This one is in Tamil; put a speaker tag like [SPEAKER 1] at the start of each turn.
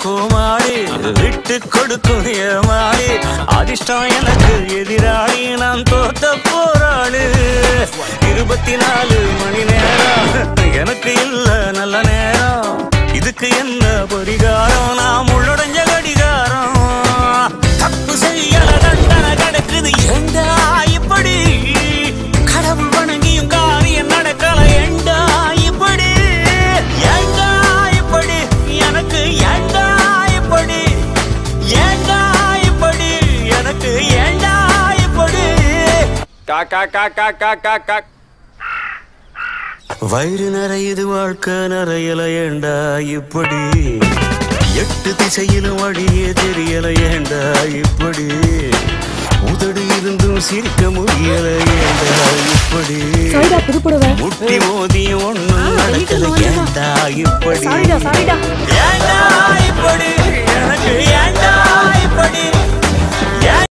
[SPEAKER 1] கோமாளி விட்டு கொடுக்கும் ஏமாளி அதிர்ஷ்டம் எனக்கு எதிராளி நான் தோத்த போராளி இருபத்தி நாலு மணி நேரம் எனக்கு இல்ல நல்ல நேரம் இதுக்கு என்ன பரிகாரம் நான் முள்ளடைஞ்ச கடிகாரம் தப்பு செய்யல தண்டனை கிடைக்குது ஏண்டா இப்படி கடவுள் வணங்கியும் காரியம் நடக்கல ஏண்டா இப்படி ஏண்டா இப்படி எனக்கு ஏண்டா இப்படி ஏண்டா இப்படி எனக்கு ஏண்டா இப்படி
[SPEAKER 2] கா கா கா கா கா கா கா
[SPEAKER 1] வயிறு நிறையுது வாழ்க்கை நிறையல ஏண்டா இப்படி எட்டு திசையிலும் வழியே தெரியல ஏண்டா இப்படி உதடு இருந்தும் சிரிக்க முடியல ஏண்டா இப்படி
[SPEAKER 3] சாரிடா புது புடவை
[SPEAKER 1] முட்டி மோதி ஒண்ணும்
[SPEAKER 3] ஆ,
[SPEAKER 1] நடக்கல
[SPEAKER 3] வெளியிட்டு வந்து
[SPEAKER 1] ஏண்டா இப்படி
[SPEAKER 3] சாரிடா சாரிடா